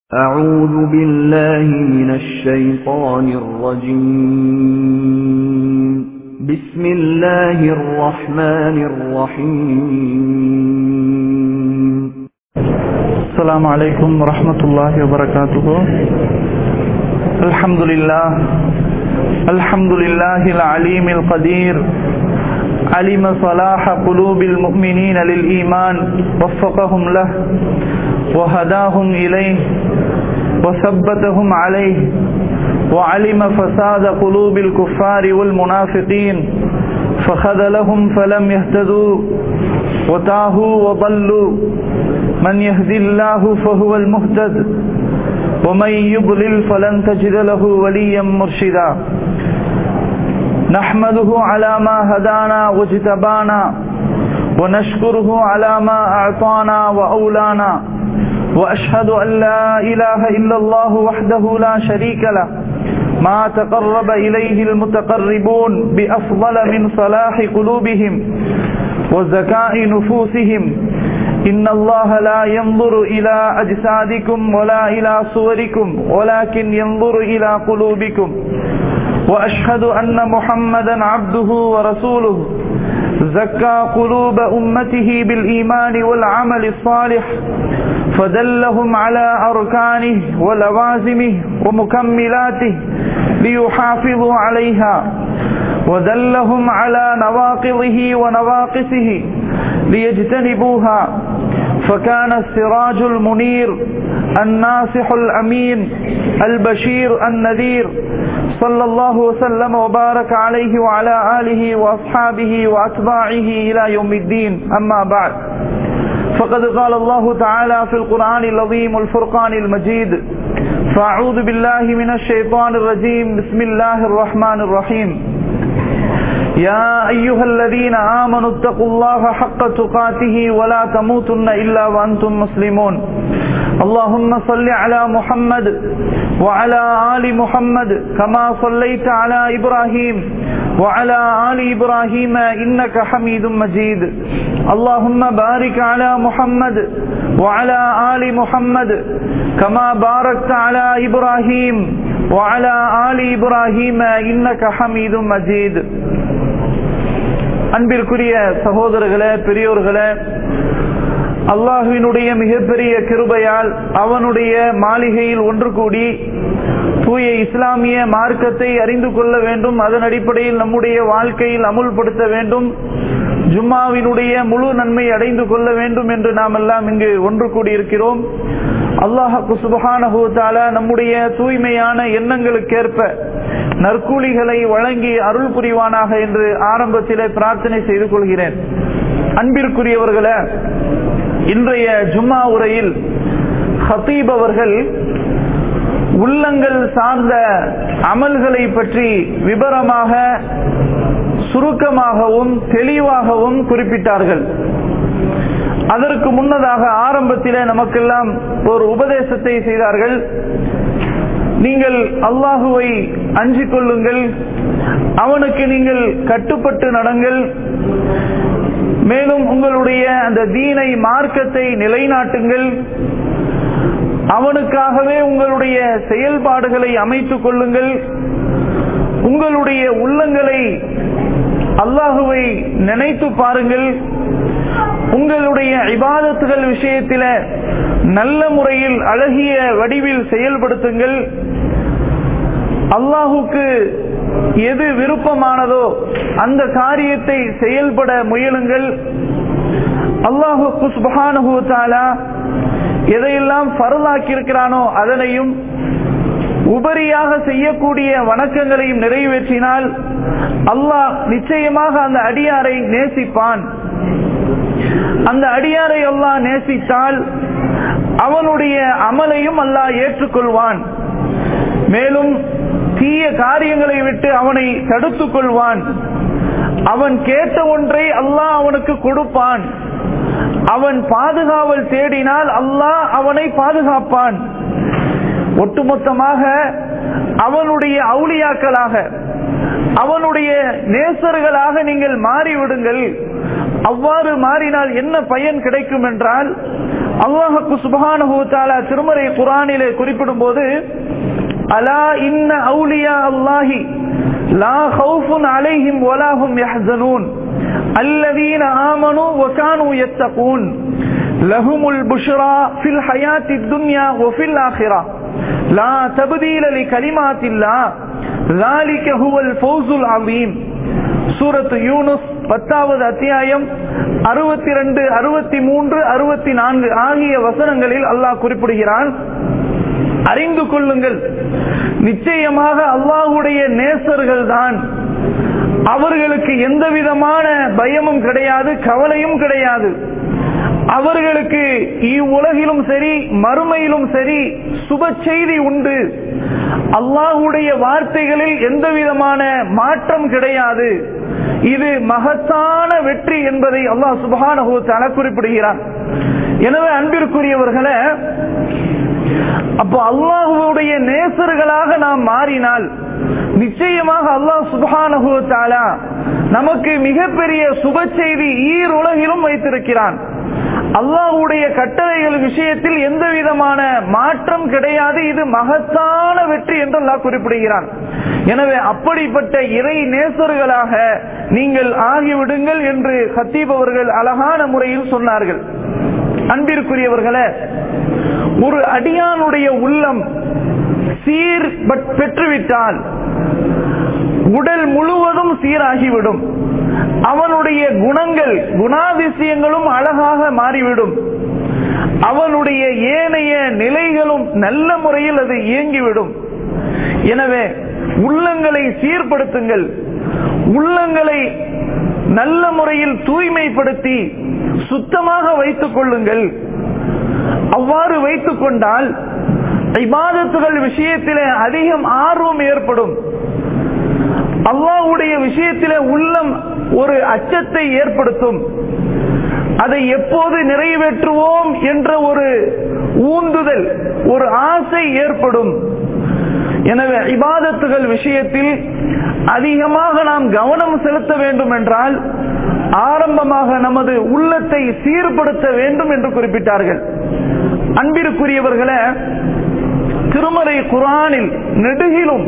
أعوذ بالله من الشيطان الرجيم بسم الله الرحمن الرحيم السلام عليكم ورحمة الله وبركاته الحمد لله الحمد لله العليم القدير علم صلاح قلوب المؤمنين للإيمان وفقهم له وهداهم إليه وثبتهم عليه وعلم فساد قلوب الكفار والمنافقين فخذلهم فلم يهتدوا وتاهوا وضلوا من يهدي الله فهو المهتد ومن يضلل فلن تجد له وليا مرشدا نحمده على ما هدانا واجتبانا ونشكره على ما أعطانا وأولانا وأشهد أن لا إله إلا الله وحده لا شريك له ما تقرب إليه المتقربون بأفضل من صلاح قلوبهم وزكاء نفوسهم إن الله لا ينظر إلى أجسادكم ولا إلى صوركم ولكن ينظر إلى قلوبكم وأشهد أن محمدا عبده ورسوله زكى قلوب أمته بالإيمان والعمل الصالح فدلهم على أركانه ولوازمه ومكملاته ليحافظوا عليها ودلهم على نواقضه ونواقصه ليجتنبوها فكان السراج المنير الناصح الأمين البشير النذير صلى الله وسلم وبارك عليه وعلى آله وأصحابه وأتباعه إلى يوم الدين أما بعد فقد قال الله تعالى في القرآن العظيم الفرقان المجيد فأعوذ بالله من الشيطان الرجيم بسم الله الرحمن الرحيم يا أيها الذين آمنوا اتقوا الله حق تقاته ولا تموتن إلا وأنتم مسلمون اللهم صل على محمد وعلى آل محمد كما صليت على إبراهيم وعلى آل إبراهيم إنك حميد مجيد اللهم بارك على محمد وعلى آل محمد كما باركت على إبراهيم وعلى آل إبراهيم إنك حميد مجيد அன்பிற்குரிய சகோதரர்களே பெரியோர்களே அல்லாஹுவினுடைய மிகப்பெரிய கிருபையால் அவனுடைய மாளிகையில் ஒன்று கூடி தூய இஸ்லாமிய மார்க்கத்தை அறிந்து கொள்ள வேண்டும் அதன் அடிப்படையில் நம்முடைய வாழ்க்கையில் அமுல்படுத்த வேண்டும் ஜும்மாவினுடைய முழு நன்மை அடைந்து கொள்ள வேண்டும் என்று நாம் எல்லாம் இங்கு ஒன்று கூடியிருக்கிறோம் அல்லாஹு சுபஹானஹூத்தால நம்முடைய தூய்மையான எண்ணங்களுக்கேற்ப நற்கூலிகளை வழங்கி அருள் புரிவானாக என்று ஆரம்பத்திலே பிரார்த்தனை செய்து கொள்கிறேன் அன்பிற்குரியவர்களே இன்றைய ஜும்மா உரையில் ஹத்தீப் அவர்கள் உள்ளங்கள் சார்ந்த அமல்களை பற்றி விபரமாக சுருக்கமாகவும் தெளிவாகவும் குறிப்பிட்டார்கள் அதற்கு முன்னதாக ஆரம்பத்திலே நமக்கெல்லாம் ஒரு உபதேசத்தை செய்தார்கள் நீங்கள் அல்லாஹுவை அஞ்சிக் கொள்ளுங்கள் அவனுக்கு நீங்கள் கட்டுப்பட்டு நடங்கள் மேலும் உங்களுடைய அந்த தீனை மார்க்கத்தை நிலைநாட்டுங்கள் அவனுக்காகவே உங்களுடைய செயல்பாடுகளை அமைத்துக் கொள்ளுங்கள் உங்களுடைய உள்ளங்களை அல்லாஹுவை நினைத்து பாருங்கள் உங்களுடைய இபாதத்துகள் விஷயத்தில நல்ல முறையில் அழகிய வடிவில் செயல்படுத்துங்கள் அல்லாஹுக்கு எது விருப்பமானதோ அந்த காரியத்தை செயல்பட முயலுங்கள் அல்லாஹு குஸ்பஹானு தாலா எதையெல்லாம் பரலாக்கி இருக்கிறானோ அதனையும் உபரியாக செய்யக்கூடிய வணக்கங்களையும் நிறைவேற்றினால் அல்லாஹ் நிச்சயமாக அந்த அடியாரை நேசிப்பான் அந்த அடியாரை அல்லாஹ் நேசித்தால் அவனுடைய அமலையும் அல்லாஹ் ஏற்றுக்கொள்வான் மேலும் தீய காரியங்களை விட்டு அவனை தடுத்துக் கொள்வான் அவன் கேட்ட ஒன்றை அல்லாஹ் அவனுக்கு கொடுப்பான் அவன் பாதுகாவல் தேடினால் அல்லாஹ் அவனை பாதுகாப்பான் ஒட்டுமொத்தமாக அவனுடைய அவுளியாக்களாக அவனுடைய நேசர்களாக நீங்கள் மாறிவிடுங்கள் அவ்வாறு மாறினால் என்ன பயன் கிடைக்கும் என்றால் அல்லாஹு சுபஹானஹு தஆலா திருமறை குர்ஆனிலே குறிப்பிடும் போது அலா இன்ன அவுலியா அல்லாஹி லா ஹவுஃபுன் அலைஹிம் வலா ஹும் யஹ்ஸனூன் அல்லதீன ஆமனு வகானு யத்தகூன் லஹுமுல் புஷ்ரா ஃபில் ஹயாத்தித் துன்யா வஃபில் ஆখিরা லா தப்தீல லிகலிமாத்தில்லாஹ் ذلك هو الفوز العظيم சூரத்து யூனுஸ் பத்தாவது அத்தியாயம் அறுபத்தி ரெண்டு அறுபத்தி மூன்று அறுபத்தி நான்கு ஆகிய வசனங்களில் அல்லாஹ் குறிப்பிடுகிறான் அறிந்து கொள்ளுங்கள் நிச்சயமாக அல்லாஹுடைய நேசர்கள் தான் அவர்களுக்கு எந்த விதமான பயமும் கிடையாது கவலையும் கிடையாது அவர்களுக்கு இவ்வுலகிலும் சரி மறுமையிலும் சரி சுப செய்தி உண்டு அல்லாஹுடைய வார்த்தைகளில் எந்த விதமான மாற்றம் கிடையாது இது மகத்தான வெற்றி என்பதை அல்லாஹ் சுபகான குறிப்பிடுகிறான் எனவே அன்பிற்குரியவர்களே அப்போ அல்லாஹுடைய நேசர்களாக நாம் மாறினால் நிச்சயமாக அல்லாஹ் சுபஹானஹு தாலா நமக்கு மிகப்பெரிய சுப செய்தி ஈர் உலகிலும் வைத்திருக்கிறான் அல்லாஹுடைய கட்டளைகள் விஷயத்தில் எந்த விதமான மாற்றம் கிடையாது இது மகத்தான வெற்றி என்று அல்லாஹ் குறிப்பிடுகிறான் எனவே அப்படிப்பட்ட இறை நேசர்களாக நீங்கள் ஆகிவிடுங்கள் என்று ஹத்தீப் அவர்கள் அழகான முறையில் சொன்னார்கள் அன்பிற்குரியவர்களே ஒரு அடியானுடைய உள்ளம் சீர் பெற்றுவிட்டால் உடல் முழுவதும் சீராகிவிடும் அவனுடைய குணங்கள் குணாதிசயங்களும் அழகாக மாறிவிடும் அவனுடைய ஏனைய நிலைகளும் நல்ல முறையில் அது இயங்கிவிடும் எனவே உள்ளங்களை சீர்படுத்துங்கள் உள்ளங்களை நல்ல முறையில் தூய்மைப்படுத்தி சுத்தமாக வைத்துக் கொள்ளுங்கள் அவ்வாறு வைத்துக் கொண்டால் இபாதத்துகள் விஷயத்திலே அதிகம் ஆர்வம் ஏற்படும் அல்லாஹுடைய விஷயத்திலே உள்ளம் ஒரு அச்சத்தை ஏற்படுத்தும் அதை எப்போது நிறைவேற்றுவோம் என்ற ஒரு ஊந்துதல் ஒரு ஆசை ஏற்படும் எனவே இபாதத்துகள் விஷயத்தில் அதிகமாக நாம் கவனம் செலுத்த வேண்டும் என்றால் ஆரம்பமாக நமது உள்ளத்தை சீர்படுத்த வேண்டும் என்று குறிப்பிட்டார்கள் அன்பிற்குரியவர்களே திருமறை குரானில் நெடுகிலும்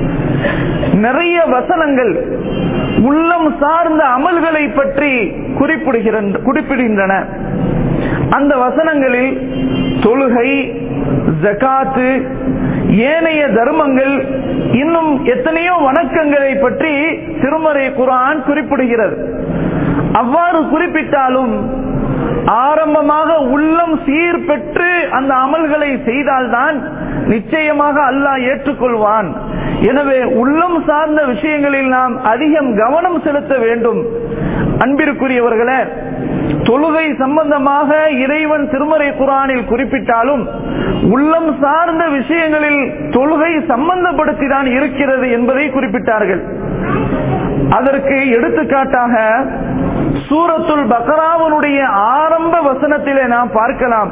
நிறைய வசனங்கள் உள்ளம் சார்ந்த அமல்களை பற்றி குறிப்பிடுகின்றன அந்த வசனங்களில் தொழுகை ஜகாத்து ஏனைய தர்மங்கள் இன்னும் எத்தனையோ வணக்கங்களை பற்றி திருமறை குரான் குறிப்பிடுகிறது அவ்வாறு குறிப்பிட்டாலும் ஆரம்பமாக உள்ளம் சீர் பெற்று அந்த அமல்களை செய்தால்தான் நிச்சயமாக அல்லாஹ் ஏற்றுக்கொள்வான் எனவே உள்ளம் சார்ந்த விஷயங்களில் நாம் அதிகம் கவனம் செலுத்த வேண்டும் அன்பிற்குரியவர்களே தொழுகை சம்பந்தமாக இறைவன் திருமறை குரானில் குறிப்பிட்டாலும் உள்ளம் சார்ந்த விஷயங்களில் தொழுகை சம்பந்தப்படுத்தி தான் இருக்கிறது என்பதை குறிப்பிட்டார்கள் அதற்கு எடுத்துக்காட்டாக சூரத்துல் பக்ராவனுடைய ஆரம்ப வசனத்திலே நாம் பார்க்கலாம்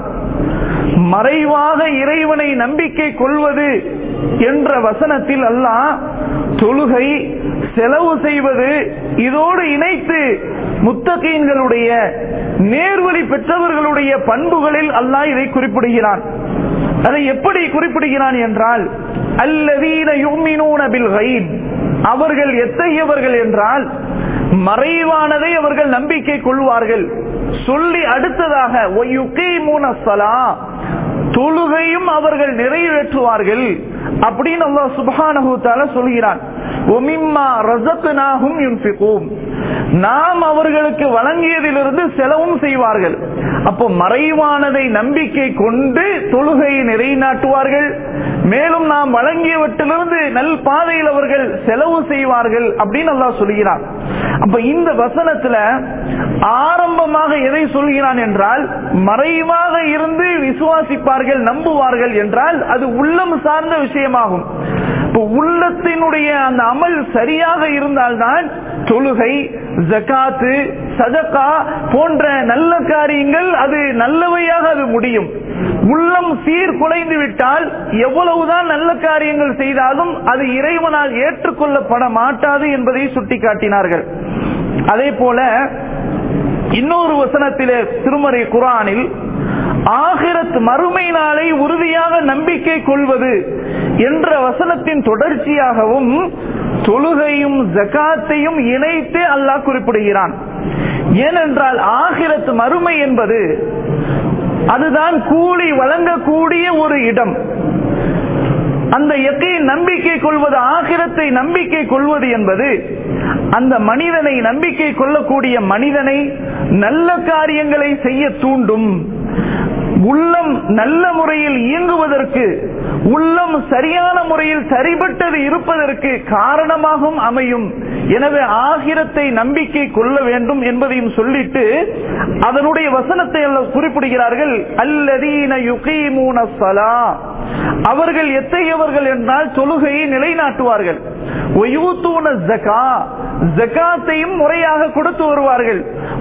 மறைவாக இறைவனை நம்பிக்கை கொள்வது என்ற வசனத்தில் அல்லாஹ் தொழுகை செலவு செய்வது இதோடு இணைத்து முத்தகீன்களுடைய நேர்வழி பெற்றவர்களுடைய பண்புகளில் அல்லாஹ் இதை குறிப்பிடுகிறான் அதை எப்படி குறிப்பிடுகிறான் என்றால் அல்லதீன யுமினூன பில் கைப் அவர்கள் எத்தகையவர்கள் என்றால் மறைவானதை அவர்கள் நம்பிக்கை கொள்வார்கள் சொல்லி அடுத்ததாக தொழுகையும் அவர்கள் நிறைவேற்றுவார்கள் அப்படின்னு அல்லா சுபானஹு தால சொல்கிறான் நாம் அவர்களுக்கு வழங்கியதிலிருந்து செலவும் செய்வார்கள் அப்போ மறைவானதை நம்பிக்கை கொண்டு தொழுகையை நிறைநாட்டுவார்கள் மேலும் நாம் வழங்கியவற்றிலிருந்து நல் பாதையில் அவர்கள் செலவு செய்வார்கள் அப்படின்னு அல்லா சொல்கிறான் அப்ப இந்த வசனத்துல ஆரம்பமாக எதை சொல்கிறான் என்றால் மறைவாக இருந்து விசுவாசிப்பார்கள் நம்புவார்கள் என்றால் அது உள்ளம் சார்ந்த விஷயமாகும் இப்போ உள்ளத்தினுடைய அந்த அமல் சரியாக இருந்தால்தான் தொழுகை ஜக்காத்து சதக்கா போன்ற நல்ல காரியங்கள் அது நல்லவையாக அது முடியும் உள்ளம் சீர் குலைந்து விட்டால் எவ்வளவுதான் நல்ல காரியங்கள் செய்தாலும் அது இறைவனால் ஏற்றுக்கொள்ளப்பட மாட்டாது என்பதை சுட்டிக்காட்டினார்கள் அதே போல இன்னொரு வசனத்திலே திருமறை குரானில் ஆகிரத் மறுமை நாளை உறுதியாக நம்பிக்கை கொள்வது என்ற வசனத்தின் தொடர்ச்சியாகவும் தொழுகையும் ஜகாத்தையும் இணைத்து அல்லாஹ் குறிப்பிடுகிறான் ஏனென்றால் ஆகிரத் மறுமை என்பது அதுதான் கூலி வழங்கக்கூடிய ஒரு இடம் அந்த எக்கை நம்பிக்கை கொள்வது ஆகிரத்தை நம்பிக்கை கொள்வது என்பது அந்த மனிதனை நம்பிக்கை கொள்ளக்கூடிய மனிதனை நல்ல காரியங்களை செய்ய தூண்டும் உள்ளம் நல்ல முறையில் இயங்குவதற்கு உள்ளம் சரியான முறையில் சரிபட்டது இருப்பதற்கு காரணமாகவும் அமையும் எனவே ஆகிரத்தை நம்பிக்கை கொள்ள வேண்டும் என்பதையும் சொல்லிட்டு அதனுடைய வசனத்தை குறிப்பிடுகிறார்கள் அல்லதீன யுகீமூன சலா அவர்கள் எத்தகையவர்கள் என்றால் தொழுகையை நிலைநாட்டுவார்கள் ஜகாத்தையும் முறையாக கொடுத்து வருவார்கள்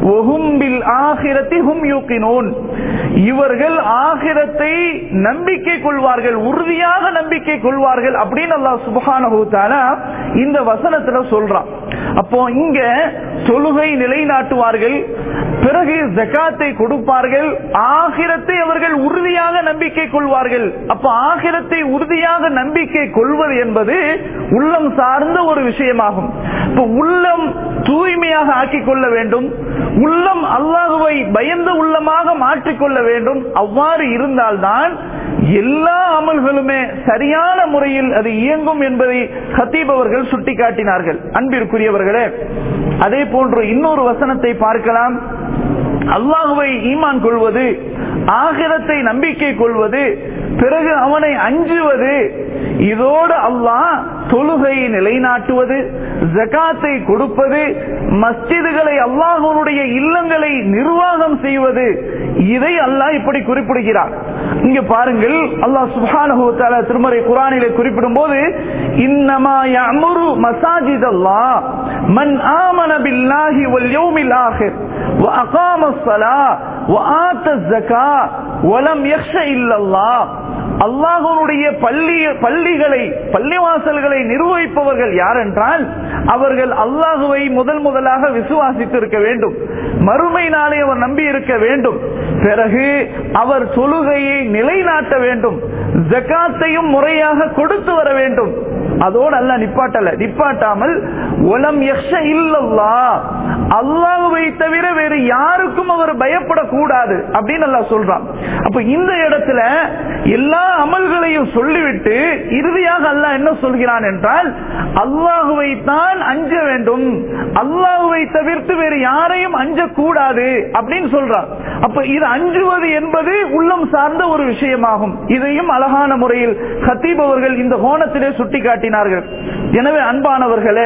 இவர்கள் ஆகிரத்தை நம்பிக்கை கொள்வார்கள் உறுதியாக நம்பிக்கை கொள்வார்கள் அப்படின்னு அல்லா சுபகான இந்த வசனத்துல சொல்றான் அப்போ இங்க தொழுகை நிலைநாட்டுவார்கள் பிறகு ஜக்காத்தை கொடுப்பார்கள் ஆகிரத்தை அவர்கள் உறுதியாக நம்பிக்கை கொள்வார்கள் அப்ப ஆகிரத்தை உறுதியாக நம்பிக்கை கொள்வது என்பது உள்ளம் சார்ந்த ஒரு விஷயமாகும் இப்ப உள்ளம் தூய்மையாக ஆக்கிக் கொள்ள வேண்டும் உள்ளம் அல்லாஹுவை பயந்த உள்ளமாக மாற்றிக்கொள்ள வேண்டும் அவ்வாறு இருந்தால்தான் எல்லா அமல்களுமே சரியான முறையில் அது இயங்கும் என்பதை ஹத்தீப் அவர்கள் சுட்டிக்காட்டினார்கள் அன்பிற்குரியவர்களே அதே போன்று இன்னொரு வசனத்தை பார்க்கலாம் அல்லாஹுவை ஈமான் கொள்வது ஆகிரத்தை நம்பிக்கை கொள்வது பிறகு அவனை அஞ்சுவது இதோடு அல்லாஹ் தொழுகை நிலைநாட்டுவது ஜகாத்தை கொடுப்பது மஸ்ஜிதுகளை அல்லாஹனுடைய இல்லங்களை நிர்வாகம் செய்வது இதை அல்லாஹ் இப்படி குறிப்பிடுகிறார் இங்க பாருங்கள் அல்லாஹ் சுபான திருமறை குரானிலே குறிப்பிடும் போது இன்னமா யமுரு மசாஜித் அல்லாஹ் மன் ஆமன பில்லாஹி வல் யௌமில் ஆஹிர் وأقام الصلاة وآت الزكاة ولم يخش إلا الله அல்லாஹனுடைய பள்ளி பள்ளிகளை பள்ளிவாசல்களை நிர்வகிப்பவர்கள் யார் என்றால் அவர்கள் அல்லாஹுவை முதல் முதலாக விசுவாசித்து இருக்க வேண்டும் மறுமை நாளை அவர் நம்பி இருக்க வேண்டும் பிறகு அவர் தொழுகையை நிலைநாட்ட வேண்டும் ஜக்காத்தையும் முறையாக கொடுத்து வர வேண்டும் அதோடு அல்ல நிப்பாட்டல நிப்பாட்டாமல் உலம் யக்ஷ இல்லல்லா அல்லாஹுவை தவிர வேறு யாருக்கும் அவர் பயப்படக்கூடாது அப்படின்னு அல்லா சொல்றான் அப்ப இந்த இடத்துல எல்லா அமல்களையும் சொல்லிவிட்டு இறுதியாக அல்லாஹ் என்ன சொல்கிறான் என்றால் அல்லாஹுவை தான் அஞ்ச வேண்டும் அல்லாஹுவை தவிர்த்து வேறு யாரையும் அஞ்சக்கூடாது அப்படின்னு சொல்றான் அப்ப இது அஞ்சுவது என்பது உள்ளம் சார்ந்த ஒரு விஷயமாகும் இதையும் அழகான முறையில் ஹத்தீப் அவர்கள் இந்த கோணத்திலே சுட்டிக்காட்டினார்கள் எனவே அன்பானவர்களே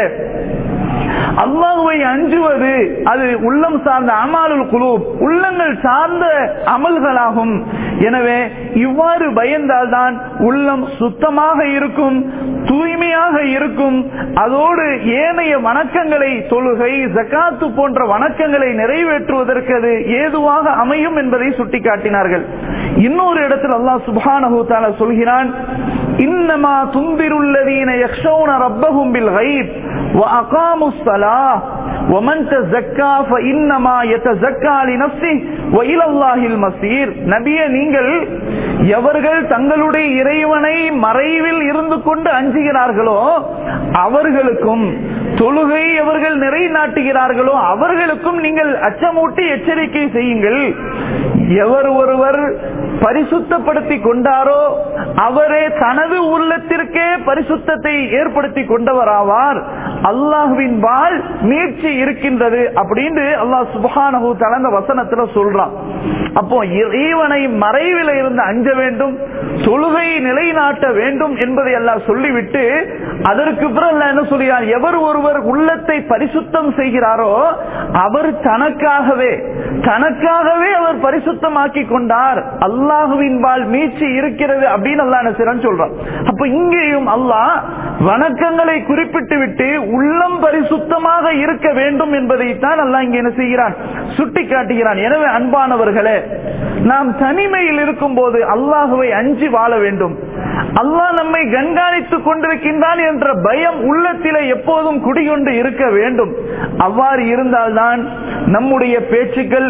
அல்லாஹுவை அஞ்சுவது அது உள்ளம் சார்ந்த அமாலுல் குழு உள்ளங்கள் சார்ந்த அமல்களாகும் எனவே இவ்வாறு பயந்தால்தான் உள்ளம் சுத்தமாக இருக்கும் தூய்மையாக இருக்கும் அதோடு ஏனைய வணக்கங்களை தொழுகை ஜக்காத்து போன்ற வணக்கங்களை நிறைவேற்றுவதற்கு அது ஏதுவாக அமையும் என்பதை சுட்டிக்காட்டினார்கள் இன்னொரு இடத்தில் அல்லாஹ் சுபானஹு தாலா சொல்கிறான் இன்னமா துந்திருள்ளதீன யக்ஷௌன ரப்பஹும் பில் கைப் وأقاموا الصلاة ومن تزكى فإنما يتزكى لنفسه وإلى الله المصير நபிய நீங்கள் எவர்கள் தங்களுடைய இறைவனை மறைவில் இருந்து கொண்டு அஞ்சுகிறார்களோ அவர்களுக்கும் தொழுகை எவர்கள் நிலைநாட்டுகிறார்களோ அவர்களுக்கும் நீங்கள் அச்சமூட்டி எச்சரிக்கை செய்யுங்கள் எவர் ஒருவர் பரிசுத்தப்படுத்தி கொண்டாரோ அவரே தனது உள்ளத்திற்கே பரிசுத்தத்தை ஏற்படுத்தி கொண்டவராவார் அல்லாஹுவின் வாழ் மீட்சி இருக்கின்றது அப்படின்னு அல்லாஹ் சுபஹானஹு தலந்த வசனத்துல சொல்றான் அப்போ இறைவனை மறைவில் இருந்து அஞ்ச வேண்டும் தொழுகை நிலைநாட்ட வேண்டும் என்பதை எல்லாம் சொல்லிவிட்டு அதற்கு பிறகு என்ன சொல்கிறார் எவர் ஒருவர் உள்ளத்தை பரிசுத்தம் செய்கிறாரோ அவர் தனக்காகவே தனக்காகவே அவர் பரிசுத்தமாக்கி கொண்டார் அல்லாஹுவின் வாழ் மீட்சி இருக்கிறது அப்படின்னு அல்லா என்ன சொல்றான் அப்ப இங்கேயும் அல்லாஹ் வணக்கங்களை குறிப்பிட்டு விட்டு உள்ளம் பரிசுத்தமாக இருக்க வேண்டும் என்பதைத்தான் அல்லாஹ் இங்கே என்ன செய்கிறான் சுட்டி காட்டுகிறான் எனவே அன்பானவர்களே நாம் தனிமையில் இருக்கும் போது அல்லாஹுவை அஞ்சி வாழ வேண்டும் அல்லாஹ் நம்மை கண்காணித்துக் கொண்டிருக்கின்றான் என்ற பயம் உள்ளத்திலே எப்போதும் குடிகொண்டு இருக்க வேண்டும் அவ்வாறு இருந்தால்தான் நம்முடைய பேச்சுக்கள்